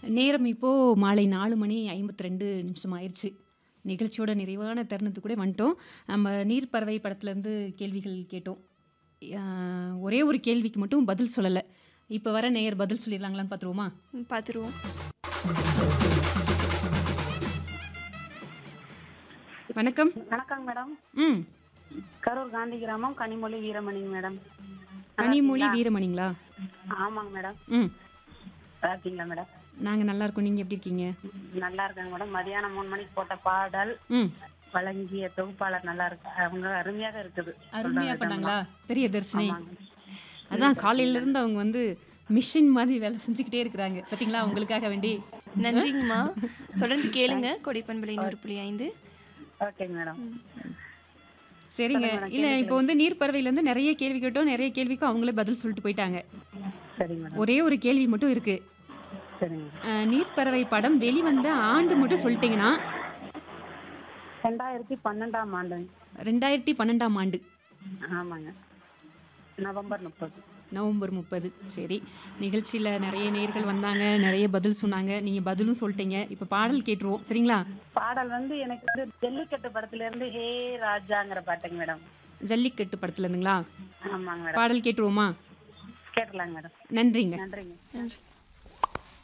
நேரம் இப்போது மாலை நாலு மணி ஐம்பத்தி ரெண்டு நிமிஷம் ஆயிடுச்சு நிகழ்ச்சியோட நிறைவான தருணத்துக்கு கூட வந்துட்டோம் நம்ம நீர்ப்பறவை படத்துலேருந்து கேள்விகள் கேட்டோம் ஆஹ், ஒரே ஒரு கேள்விக்கு மட்டும் பதில் சொல்லலை இப்போ வர நேயர் பதில் சொல்லிடலாங்களான்னு பார்த்துருவோமா ம், பார்த்துருவோம் வணக்கம் வணக்கம் மேடம் ம் கரூர் காந்தி கிராமம் கனிமொழி வீரமணிங்க மேடம் கனிமொழி வீரமணிங்களா ஆமாங்க மேடம் ம் நல்லா இருக்கீங்களா மேடம் நாங்கள் நல்லா இருக்கோம் நீங்கள் எப்படி இருக்கீங்க நல்லா இருக்காங்க மேடம் மதியானம் மூணு மணிக்கு போட்ட பாடல் ம் வழங்கிய தொகுப்பாளர் நல்லா இருக்கு அவங்க அருமையாக இருக்குது அருமையாக பண்ணாங்களா பெரிய தரிசனி ஆமாங்க. அதான் காலையில இருந்து அவங்க வந்து மிஷின் மாதிரி வேலை செஞ்சுக்கிட்டே இருக்கிறாங்க பார்த்தீங்களா உங்களுக்காக வேண்டி நன்றிங்கம்மா தொடர்ந்து கேளுங்க கொடைப்பண்பலை நூறு புள்ளி ஐந்து ஓகேங்க மேடம் சரிங்க இல்லை இப்போ வந்து நீர்ப்பறவையிலேருந்து நிறைய கேள்வி கேட்டோம் நிறைய கேள்விக்கும் அவங்களே பதில் சொல்லிட்டு போயிட்டாங்க சரிங்க மேடம் ஒரே ஒரு கேள்வி மட்டும் இருக்கு சரிங்க அஹ், நீர்ப்பறவை படம் வெளிவந்த ஆண்டு மட்டும் சொல்லிட்டீங்கன்னா ரெண்டாயிரத்தி பன்னெண்டாம் ஆண்டு ரெண்டாயிரத்தி பன்னெண்டாம் ஆண்டு ஆமாங்க நவம்பர் முப்பது நவம்பர் முப்பது சரி நிகழ்ச்சியில் நிறைய நேர்கள் வந்தாங்க நிறைய பதில் சொன்னாங்க நீங்கள் பதிலும் சொல்லிட்டீங்க இப்போ பாடல் கேட்டுருவோம் சரிங்களா பாடல் வந்து எனக்கு வந்து ஜல்லிக்கட்டு படத்துல இருந்து ஹே ராஜாங்கிற பாட்டுங்க மேடம் ஜல்லிக்கட்டு படத்துல இருந்துங்களா ஆமாங்க மேடம் பாடல் கேட்டுருவோமா கேட்டலாங்க மேடம் நன்றிங்க நன்றிங்க நன்றி